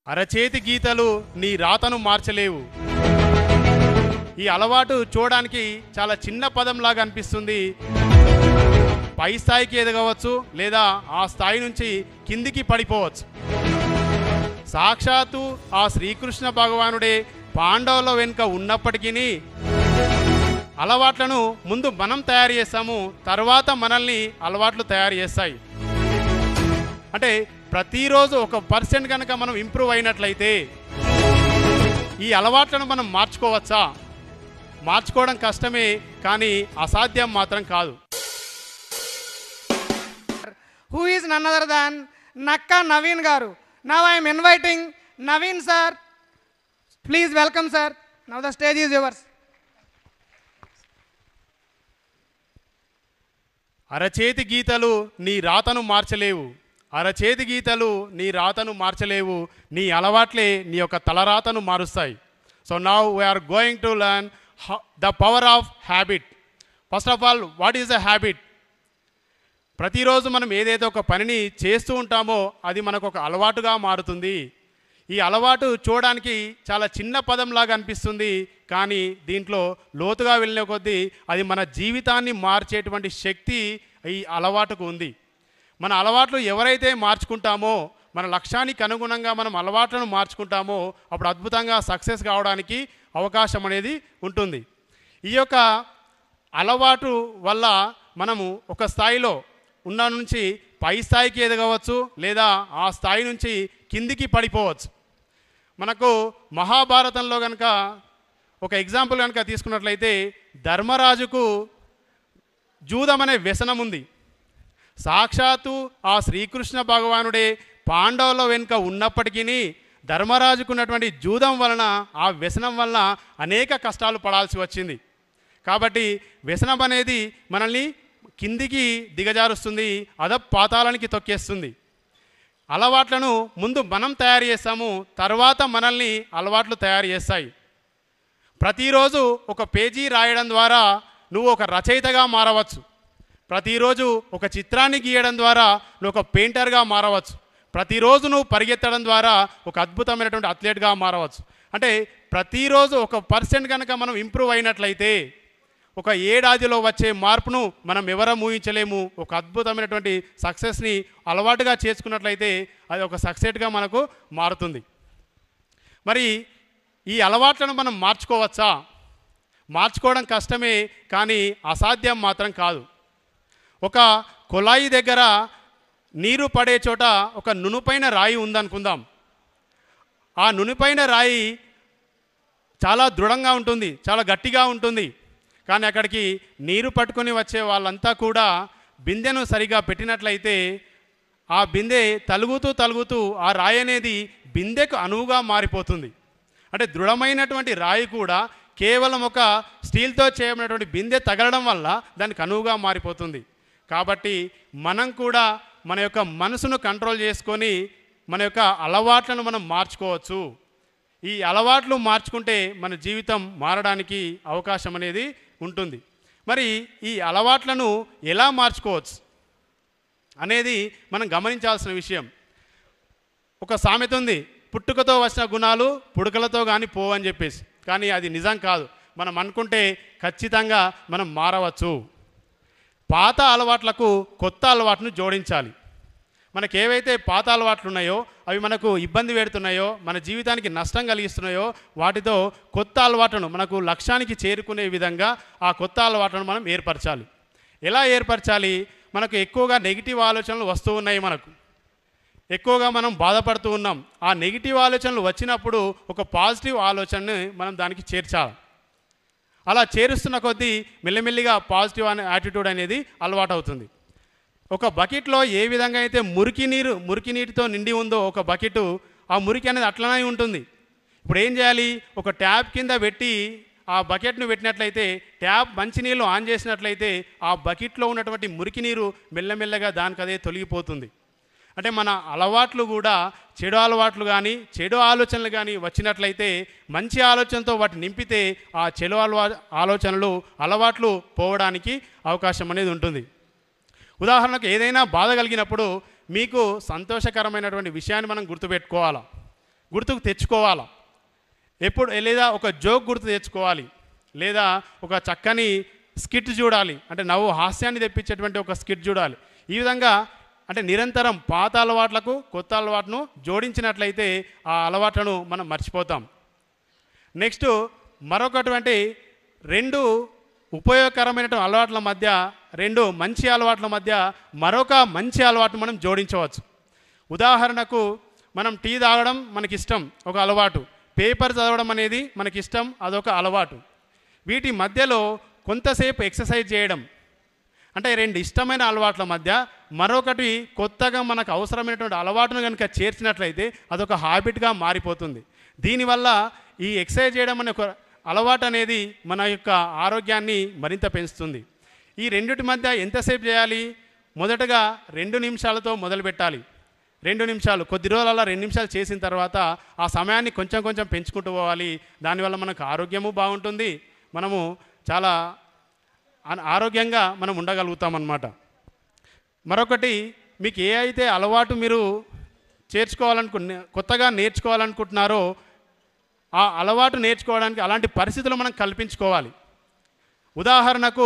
అరచేతి గీతలు నీ రాతను మార్చలేవు ఈ అలవాటు చూడడానికి చాలా చిన్న పదంలాగా అనిపిస్తుంది పై స్థాయికి ఎదగవచ్చు లేదా ఆ స్థాయి నుంచి కిందికి పడిపోవచ్చు సాక్షాత్తు ఆ శ్రీకృష్ణ భగవానుడే పాండవుల వెనుక ఉన్నప్పటికీ అలవాట్లను ముందు మనం తయారు చేస్తాము తర్వాత మనల్ని అలవాట్లు తయారు చేస్తాయి అంటే ప్రతిరోజు ఒక పర్సెంట్ కనుక మనం ఇంప్రూవ్ అయినట్లయితే ఈ అలవాట్లను మనం మార్చుకోవచ్చా మార్చుకోవడం కష్టమే కానీ అసాధ్యం మాత్రం కాదు who is none other than Nakka Naveen Garu. Now I am inviting Naveen sir. Please welcome sir. Now the stage is yours. అరచేతి గీతలు నీ రాతను మార్చలేవు అరచేతి గీతలు నీ రాతను మార్చలేవు నీ అలవాట్లే నీ యొక్క తలరాతను మారుస్తాయి so now we are going to learn the power of habit first of all what is the habit ప్రతిరోజు మనం ఏదైతే ఒక పనిని చేస్తూ ఉంటామో అది మనకు ఒక అలవాటుగా మారుతుంది ఈ అలవాటు చూడడానికి చాలా చిన్న పదంలాగా అనిపిస్తుంది కానీ దీంట్లో లోతుగా వెళ్ళిన కొద్దీ అది మన జీవితాన్ని మార్చేటువంటి శక్తి ఈ అలవాటుకు ఉంది మన అలవాట్లు ఎవరైతే మార్చుకుంటామో మన లక్ష్యానికి అనుగుణంగా మనం అలవాట్లను మార్చుకుంటామో అప్పుడు అద్భుతంగా సక్సెస్ కావడానికి అవకాశం అనేది ఉంటుంది ఈ యొక్క అలవాటు వల్ల మనము ఒక స్థాయిలో ఉన్న నుంచి పై స్థాయికి ఎదగవచ్చు లేదా ఆ స్థాయి నుంచి కిందికి పడిపోవచ్చు మనకు మహాభారతంలో కనుక ఒక ఎగ్జాంపుల్ కనుక తీసుకున్నట్లయితే ధర్మరాజుకు జూదం అనే వ్యసనం ఉంది సాక్షాత్తు ఆ శ్రీకృష్ణ భగవానుడే పాండవుల వెనుక ఉన్నప్పటికీ ధర్మరాజుకున్నటువంటి జూదం వలన ఆ వ్యసనం వలన అనేక కష్టాలు పడాల్సి వచ్చింది కాబట్టి వ్యసనం అనేది మనల్ని కిందికి దిగజారుస్తుంది అద పాతాళానికి తొక్కేస్తుంది అలవాట్లను ముందు మనం తయారు చేస్తాము తర్వాత మనల్ని అలవాట్లు తయారు చేస్తాయి ప్రతిరోజు ఒక పేజీ రాయడం ద్వారా నువ్వు ఒక రచయితగా మారవచ్చు ప్రతిరోజు ఒక చిత్రాన్ని గీయడం ద్వారా నువ్వు ఒక పెయింటర్గా మారవచ్చు ప్రతిరోజు నువ్వు పరిగెత్తడం ద్వారా ఒక అద్భుతమైనటువంటి అథ్లెట్గా మారవచ్చు అంటే ప్రతిరోజు ఒక పర్సెంట్ కనుక మనం ఇంప్రూవ్ అయినట్లయితే ఒక ఏడాదిలో వచ్చే మార్పును మనం ఎవరం ఊహించలేము ఒక అద్భుతమైనటువంటి సక్సెస్ని అలవాటుగా చేసుకున్నట్లయితే అది ఒక సక్సెస్గా మనకు మారుతుంది మరి ఈ అలవాట్లను మనం మార్చుకోవచ్చా మార్చుకోవడం కష్టమే కానీ అసాధ్యం మాత్రం కాదు ఒక కుళాయి దగ్గర నీరు పడే చోట ఒక నునుపైన రాయి ఉందనుకుందాం ఆ నునిపైన రాయి చాలా దృఢంగా ఉంటుంది చాలా గట్టిగా ఉంటుంది కానీ అక్కడికి నీరు పట్టుకొని వచ్చే వాళ్ళంతా కూడా బిందెను సరిగా పెట్టినట్లయితే ఆ బిందె తలుగుతూ తలుగుతూ ఆ రాయి అనేది బిందెకు అనువుగా మారిపోతుంది అంటే దృఢమైనటువంటి రాయి కూడా కేవలం ఒక స్టీల్తో చేయబడినటువంటి బిందె తగలడం వల్ల దానికి అనువుగా మారిపోతుంది కాబట్టి మనం కూడా మన యొక్క మనసును కంట్రోల్ చేసుకొని మన యొక్క అలవాట్లను మనం మార్చుకోవచ్చు ఈ అలవాట్లు మార్చుకుంటే మన జీవితం మారడానికి అవకాశం అనేది ఉంటుంది మరి ఈ అలవాట్లను ఎలా మార్చుకోవచ్చు అనేది మనం గమనించాల్సిన విషయం ఒక సామెత ఉంది పుట్టుకతో వచ్చిన గుణాలు పుడకలతో కానీ పోవని చెప్పేసి కానీ అది నిజం కాదు మనం అనుకుంటే ఖచ్చితంగా మనం మారవచ్చు పాత అలవాట్లకు కొత్త అలవాటును జోడించాలి మనకు ఏవైతే పాత అలవాట్లు ఉన్నాయో అవి మనకు ఇబ్బంది పెడుతున్నాయో మన జీవితానికి నష్టం కలిగిస్తున్నాయో వాటితో కొత్త అలవాట్లను మనకు లక్ష్యానికి చేరుకునే విధంగా ఆ కొత్త అలవాట్లను మనం ఏర్పరచాలి ఎలా ఏర్పరచాలి మనకు ఎక్కువగా నెగిటివ్ ఆలోచనలు వస్తూ ఉన్నాయి మనకు ఎక్కువగా మనం బాధపడుతూ ఉన్నాం ఆ నెగిటివ్ ఆలోచనలు వచ్చినప్పుడు ఒక పాజిటివ్ ఆలోచనని మనం దానికి చేర్చాలి అలా చేరుస్తున్న కొద్దీ మెల్లిమెల్లిగా పాజిటివ్ అనే యాటిట్యూడ్ అనేది అలవాటు అవుతుంది ఒక బకెట్లో ఏ విధంగా అయితే మురికి నీరు మురికి నీటితో నిండి ఉందో ఒక బకెట్ ఆ మురికి అనేది అట్లనే ఉంటుంది ఇప్పుడు ఏం చేయాలి ఒక ట్యాప్ కింద పెట్టి ఆ బకెట్ను పెట్టినట్లయితే ట్యాప్ మంచినీళ్ళు ఆన్ చేసినట్లయితే ఆ బకెట్లో ఉన్నటువంటి మురికి నీరు మెల్లమెల్లగా దానికి అదే తొలగిపోతుంది అంటే మన అలవాట్లు కూడా చెడు అలవాట్లు కానీ చెడు ఆలోచనలు కానీ వచ్చినట్లయితే మంచి ఆలోచనతో వాటిని నింపితే ఆ చెడు అలవా ఆలోచనలు అలవాట్లు పోవడానికి అవకాశం అనేది ఉంటుంది ఉదాహరణకు ఏదైనా బాధ కలిగినప్పుడు మీకు సంతోషకరమైనటువంటి విషయాన్ని మనం గుర్తుపెట్టుకోవాలా గుర్తుకు తెచ్చుకోవాలా ఎప్పుడు లేదా ఒక జోక్ గుర్తు తెచ్చుకోవాలి లేదా ఒక చక్కని స్కిట్ చూడాలి అంటే నవ్వు హాస్యాన్ని తెప్పించేటువంటి ఒక స్కిట్ చూడాలి ఈ విధంగా అంటే నిరంతరం పాత అలవాట్లకు కొత్త అలవాటును జోడించినట్లయితే ఆ అలవాట్లను మనం మర్చిపోతాం నెక్స్ట్ మరొకటువంటి రెండు ఉపయోగకరమైన అలవాట్ల మధ్య రెండు మంచి అలవాట్ల మధ్య మరొక మంచి అలవాటు మనం జోడించవచ్చు ఉదాహరణకు మనం టీ తాగడం మనకి ఇష్టం ఒక అలవాటు పేపర్ చదవడం అనేది మనకి ఇష్టం అదొక అలవాటు వీటి మధ్యలో కొంతసేపు ఎక్సర్సైజ్ చేయడం అంటే రెండు ఇష్టమైన అలవాట్ల మధ్య మరొకటి కొత్తగా మనకు అవసరమైనటువంటి అలవాటును కనుక చేర్చినట్లయితే అదొక హ్యాబిట్గా మారిపోతుంది దీనివల్ల ఈ ఎక్సర్సైజ్ చేయడం అనే ఒక అలవాటు అనేది మన యొక్క ఆరోగ్యాన్ని మరింత పెంచుతుంది ఈ రెండిటి మధ్య ఎంతసేపు చేయాలి మొదటగా రెండు నిమిషాలతో మొదలు పెట్టాలి రెండు నిమిషాలు కొద్ది రోజులలో రెండు నిమిషాలు చేసిన తర్వాత ఆ సమయాన్ని కొంచెం కొంచెం పెంచుకుంటూ పోవాలి దానివల్ల మనకు ఆరోగ్యము బాగుంటుంది మనము చాలా ఆ- ఆరోగ్యంగా మనం ఉండగలుగుతాం అన్నమాట మరొకటి మీకు ఏ అయితే అలవాటు మీరు చేర్చుకోవాలనుకు కొత్తగా నేర్చుకోవాలనుకుంటున్నారో ఆ అలవాటు నేర్చుకోవడానికి అలాంటి పరిస్థితులు మనం కల్పించుకోవాలి ఉదాహరణకు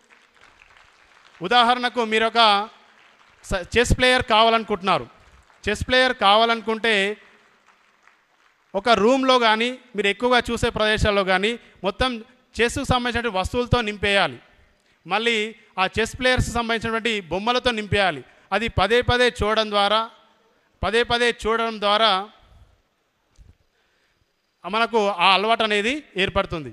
ఉదాహరణకు మీరు ఒక స- చెస్ ప్లేయర్ కావాలనుకుంటున్నారు చెస్ ప్లేయర్ కావాలనుకుంటే ఒక రూమ్లో కానీ మీరు ఎక్కువగా చూసే ప్రదేశాల్లో కానీ మొత్తం చెస్కు సంబంధించిన వస్తువులతో నింపేయాలి మళ్ళీ ఆ చెస్ ప్లేయర్స్ సంబంధించినటువంటి బొమ్మలతో నింపేయాలి అది పదే పదే చూడడం ద్వారా పదే పదే చూడడం ద్వారా మనకు ఆ అలవాటు అనేది ఏర్పడుతుంది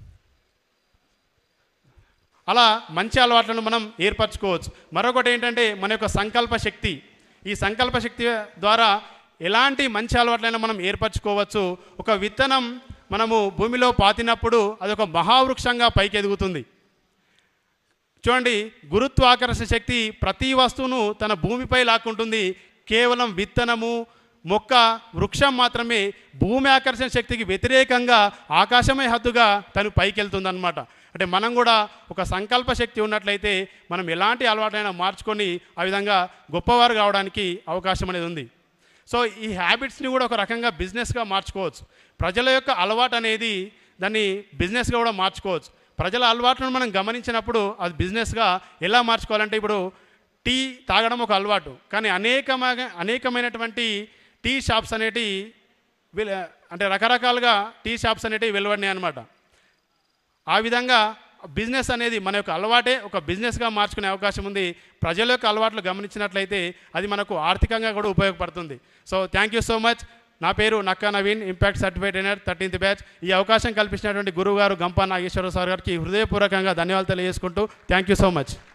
అలా మంచి అలవాట్లను మనం ఏర్పరచుకోవచ్చు మరొకటి ఏంటంటే మన యొక్క సంకల్ప శక్తి ఈ సంకల్ప శక్తి ద్వారా ఎలాంటి మంచి అలవాట్లైనా మనం ఏర్పరచుకోవచ్చు ఒక విత్తనం మనము భూమిలో పాతినప్పుడు అది ఒక మహావృక్షంగా పైకి ఎదుగుతుంది చూడండి గురుత్వాకర్షణ శక్తి ప్రతి వస్తువును తన భూమిపై లాక్కుంటుంది కేవలం విత్తనము మొక్క వృక్షం మాత్రమే భూమి ఆకర్షణ శక్తికి వ్యతిరేకంగా ఆకాశమే హద్దుగా తను పైకి వెళ్తుందన్నమాట అంటే మనం కూడా ఒక సంకల్ప శక్తి ఉన్నట్లయితే మనం ఎలాంటి అలవాటైనా మార్చుకొని ఆ విధంగా గొప్పవారు కావడానికి అవకాశం అనేది ఉంది సో ఈ హ్యాబిట్స్ని కూడా ఒక రకంగా బిజినెస్గా మార్చుకోవచ్చు ప్రజల యొక్క అలవాటు అనేది దాన్ని బిజినెస్గా కూడా మార్చుకోవచ్చు ప్రజల అలవాట్లను మనం గమనించినప్పుడు అది బిజినెస్గా ఎలా మార్చుకోవాలంటే ఇప్పుడు టీ తాగడం ఒక అలవాటు కానీ అనేకమైన అనేకమైనటువంటి టీ షాప్స్ అనేటి వెల- అంటే రకరకాలుగా టీ షాప్స్ అనేటివి వెలువడినాయి అనమాట ఆ విధంగా బిజినెస్ అనేది మన యొక్క అలవాటే ఒక బిజినెస్గా మార్చుకునే అవకాశం ఉంది ప్రజల యొక్క అలవాట్లు గమనించినట్లయితే అది మనకు ఆర్థికంగా కూడా ఉపయోగపడుతుంది so thank you so much నా పేరు Nakka Naveen impact certified trainer thirteenth batch ఈ అవకాశం కల్పించినటువంటి గురువు గారు గంపా నాగేశ్వర సార్ గారికి హృదయపూర్వకంగా ధన్యవాదాలు తెలియజేసుకుంటూ థ్యాంక్ యూ సో మచ్